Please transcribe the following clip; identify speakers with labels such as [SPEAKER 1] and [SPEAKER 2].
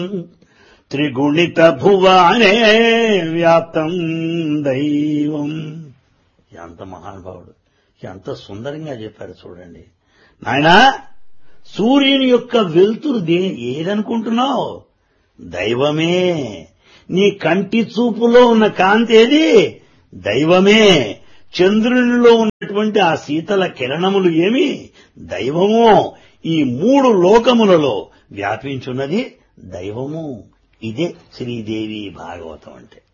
[SPEAKER 1] త్రిగుణిత భువానే వ్యాప్తం దైవం ఎంత మహానుభావుడు ఎంత సుందరంగా చెప్పారు చూడండి నాయనా సూర్యుని యొక్క వెలుతురు దే ఏదనుకుంటున్నావు దైవమే నీ కంటి చూపులో ఉన్న కాంతి ఏది దైవమే చంద్రునిలో ఉన్నటువంటి ఆ శీతల కిరణములు ఏమి దైవము ఈ మూడు లోకములలో వ్యాపించున్నది దైవము ఇదే శ్రీదేవి భాగవతం అంటే